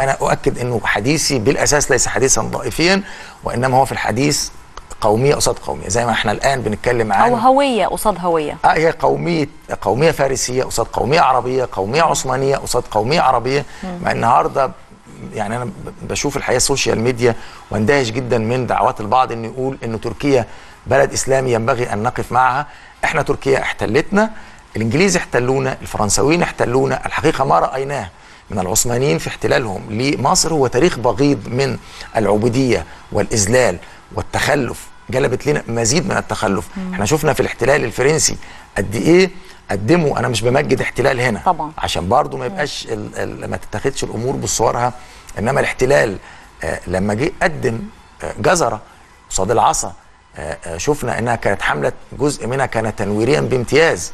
انا اؤكد انه حديثي بالاساس ليس حديثا ضائفيا وانما هو في الحديث قوميه قصاد قوميه زي ما احنا الان بنتكلم عن او هويه قصاد هويه اه هي قوميه قوميه فارسيه قصاد قوميه عربيه قوميه عثمانيه قصاد قوميه عربيه مع النهارده يعني انا ب- بشوف الحقيقه السوشيال ميديا واندهش جدا من دعوات البعض انه يقول انه تركيا بلد اسلامي ينبغي ان نقف معها احنا تركيا احتلتنا الانجليز احتلونا الفرنساويين احتلونا الحقيقه ما رايناه من العثمانيين في احتلالهم لمصر هو تاريخ بغيض من العبوديه والاذلال والتخلف جلبت لنا مزيد من التخلف احنا شفنا في الاحتلال الفرنسي قد ايه قدموا انا مش بمجد احتلال هنا طبعا. عشان برضو ما يبقاش ال- ال- ما تتاخدش الامور بصورها انما الاحتلال آه، لما جه قدم آه، جزره قصاد العصا آه، آه، شفنا انها كانت حمله جزء منها كان تنويريا بامتياز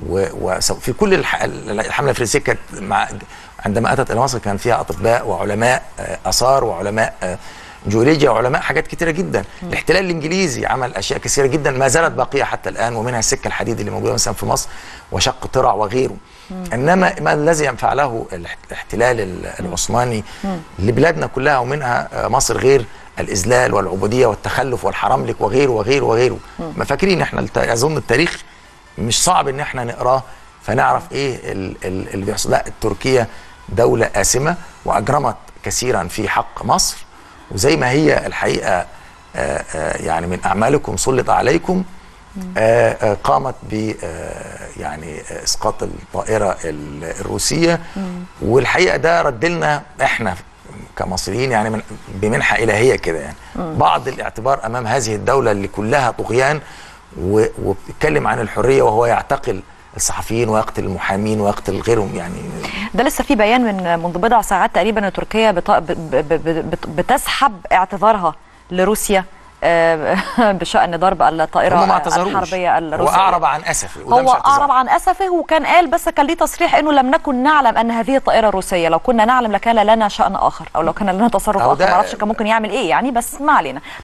وفي كل الح- الحمله الفرنسيه كانت مع عندما اتت الى مصر كان فيها اطباء وعلماء آه، اثار وعلماء آه، جيولوجيا وعلماء حاجات كتيره جدا الاحتلال الانجليزي عمل اشياء كثيره جدا ما زالت باقيه حتى الان ومنها السكه الحديد اللي موجوده مثلا في مصر وشق طرع وغيره انما ما الذي فعله الاحت- الاحتلال ال- العثماني لبلادنا كلها ومنها آه، مصر غير الاذلال والعبوديه والتخلف والحرملك وغيره وغيره وغيره ما فاكرين احنا الت- اظن التاريخ مش صعب ان احنا نقراه فنعرف ايه ال- ال- اللي بيحصل لا تركيا دوله آسمة واجرمت كثيرا في حق مصر وزي ما هي الحقيقه آه، آه، يعني من اعمالكم سلط عليكم آه، آه، قامت ب آه، يعني آه، اسقاط الطائره ال- الروسيه والحقيقه ده رد لنا احنا كمصريين يعني من بمنحه الهيه كده يعني بعض الاعتبار امام هذه الدوله اللي كلها طغيان و- وبتتكلم عن الحريه وهو يعتقل الصحفيين ويقتل المحامين ويقتل غيرهم يعني ده لسه في بيان من منذ بضع ساعات تقريبا ان تركيا بت- ب- ب- ب- بت- بتسحب اعتذارها لروسيا آه، بشان ضرب الطائره هم ما اعتذروش الحربيه هو الروسيه اعرب عن اسفه وده هو مش اعتذار. اعرب عن اسفه وكان قال بس كان ليه تصريح انه لم نكن نعلم ان هذه الطائره روسيه لو كنا نعلم لكان لنا شان اخر او لو كان لنا تصرف أهو اخر ده- ما اعرفش كان ممكن يعمل ايه يعني بس ما علينا